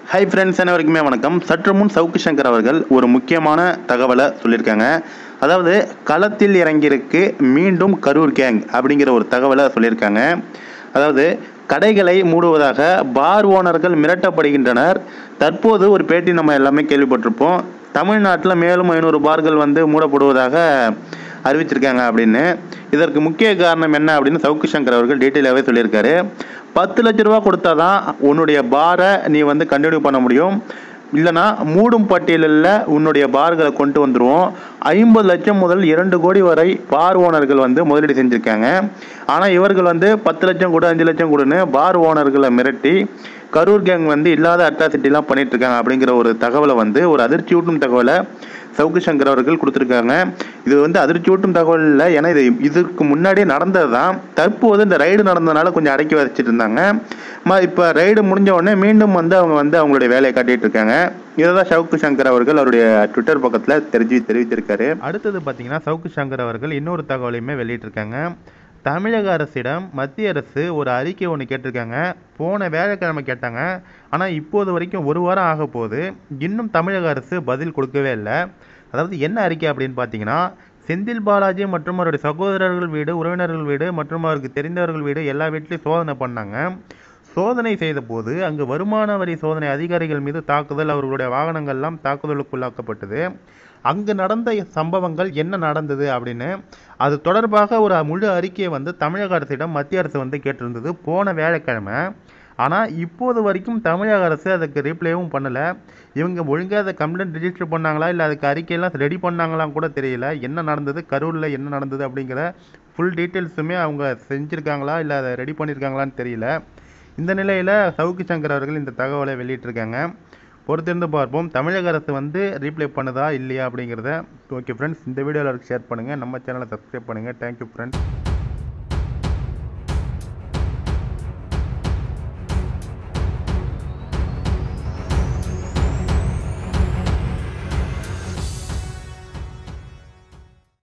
hi friends அனைவருக்குமே வணக்கம் சற்று முன் சவுக்கு சங்கர் அவர்கள் ஒரு முக்கியமான தகவலை சொல்லியிருக்காங்க அதாவது களத்தில் இறங்கியிருக்கு மீண்டும் கரூர் கேங் அப்படிங்கிற ஒரு தகவலை சொல்லியிருக்காங்க அதாவது கடைகளை மூடுவதாக பார் ஓனர்கள் மிரட்டப்படுகின்றனர் தற்போது ஒரு பேட்டி நம்ம எல்லாமே கேள்விப்பட்டிருப்போம் தமிழ்நாட்டில் மேலும் ஐநூறு பார்கள் வந்து மூடப்படுவதாக அறிவிச்சிருக்காங்க அப்படின்னு இதற்கு முக்கிய காரணம் என்ன அப்படின்னு சவுக்கு சங்கர் அவர்கள் டீட்டெயிலாகவே சொல்லியிருக்காரு பத்து லட்ச ரூபா கொடுத்தா தான் உன்னுடைய பாரை நீ வந்து கண்டினியூ பண்ண முடியும் இல்லைனா மூடும் பட்டியலில் உன்னுடைய பார்களை கொண்டு வந்துடுவோம் ஐம்பது லட்சம் முதல் இரண்டு கோடி வரை பார் ஓனர்கள் வந்து முதலீடு செஞ்சுருக்காங்க ஆனால் இவர்கள் வந்து பத்து லட்சம் கொடு அஞ்சு லட்சம் கொடுன்னு பார் ஓனர்களை மிரட்டி கரூர் கேங் வந்து இல்லாத அட்ராசிட்டிலாம் பண்ணிட்டு இருக்காங்க அப்படிங்கிற ஒரு தகவலை வந்து ஒரு அதிர்ச்சியூட்டும் தகவலை சவுக்கு சங்கர் அவர்கள் கொடுத்துருக்காங்க இது வந்து அதிர்ச்சியூட்டும் தகவல் இல்லை ஏன்னா இது இதுக்கு முன்னாடியே நடந்தது தான் தற்போது இந்த ரைடு நடந்ததுனால கொஞ்சம் அடக்கி வச்சுட்டு இருந்தாங்க ம இப்போ ரைடு முடிஞ்ச உடனே மீண்டும் வந்து அவங்க வந்து அவங்களுடைய வேலையை காட்டிட்டு இருக்காங்க இதை தான் சவுக்கு சங்கர் அவர்கள் அவருடைய ட்விட்டர் பக்கத்தில் தெரிஞ்சு தெரிவித்திருக்காரு அடுத்தது பார்த்தீங்கன்னா சவுக்கு சங்கர் அவர்கள் இன்னொரு தகவலையுமே வெளியிட்டிருக்காங்க தமிழக அரசிடம் மத்திய அரசு ஒரு அறிக்கை ஒன்று கேட்டிருக்காங்க போன வேலைக்கிழமை கேட்டாங்க ஆனால் இப்போது வரைக்கும் ஒரு வாரம் ஆக போகுது இன்னும் தமிழக அரசு பதில் கொடுக்கவே இல்லை அதாவது என்ன அறிக்கை அப்படின்னு பார்த்தீங்கன்னா செந்தில் பாலாஜி மற்றும் அவருடைய சகோதரர்கள் வீடு உறவினர்கள் வீடு மற்றும் அவருக்கு தெரிந்தவர்கள் வீடு எல்லா வீட்லேயும் சோதனை பண்ணாங்க சோதனை செய்தபோது அங்கு வருமான வரி சோதனை அதிகாரிகள் மீது தாக்குதல் அவர்களுடைய வாகனங்கள்லாம் தாக்குதலுக்குள்ளாக்கப்பட்டது அங்கு நடந்த சம்பவங்கள் என்ன நடந்தது அப்படின்னு அது தொடர்பாக ஒரு முழு அறிக்கையை வந்து தமிழக அரசிடம் மத்திய அரசு வந்து கேட்டிருந்தது போன வேலைக்கிழமை ஆனால் இப்போது வரைக்கும் தமிழக அரசு அதுக்கு ரீப்ளேவும் பண்ணலை இவங்க ஒழுங்காக அதை கம்ப்ளைண்ட் ரிஜிஸ்டர் பண்ணாங்களா இல்லை அதுக்கு அறிக்கையெல்லாம் ரெடி பண்ணாங்களான்னு கூட தெரியல என்ன நடந்தது கரூரில் என்ன நடந்தது அப்படிங்கிற ஃபுல் டீட்டெயில்ஸுமே அவங்க செஞ்சுருக்காங்களா இல்லை அதை ரெடி பண்ணியிருக்காங்களான்னு தெரியல இந்த நிலையில் சவுக்கு சங்கர் அவர்கள் இந்த தகவலை வெளியிட்டிருக்காங்க பொறுத்திருந்து பார்ப்போம் தமிழக அரசு வந்து ரீப்ளே பண்ணுதா இல்லையா அப்படிங்கிறத ஓகே ஃப்ரெண்ட்ஸ் இந்த வீடியோவில் ஷேர் பண்ணுங்கள் நம்ம சேனலை சப்ஸ்கிரைப் பண்ணுங்கள் தேங்க்யூ ஃப்ரெண்ட்ஸ்